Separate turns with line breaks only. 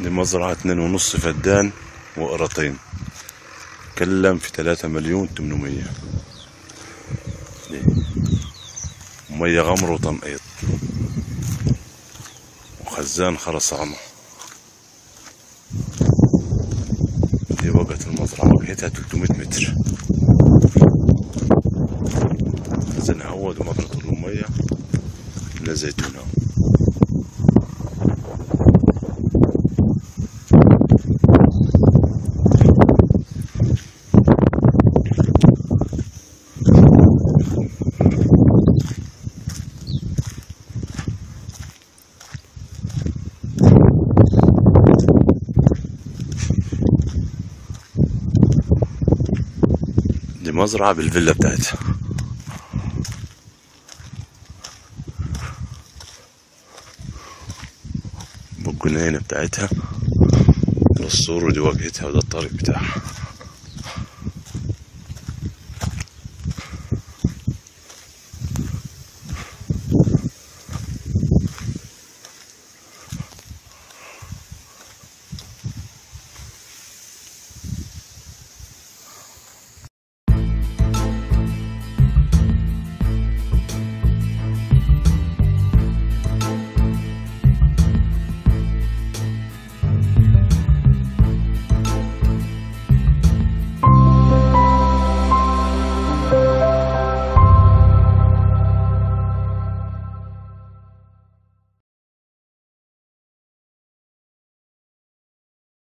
دي مزرعة اتنين ونص فدان وقرطين كلم في تلاتة مليون تمنمية دي مية غمر وتنقيط وخزان خرسانة دي وقت المزرعة وقتها 300 متر خزان هود ومطر طول المية من زيتونة دي مزرعة بالفيلا بتاعتها بالجنينة بتاعتها ده السور ودي واجهتها وده الطريق بتاعها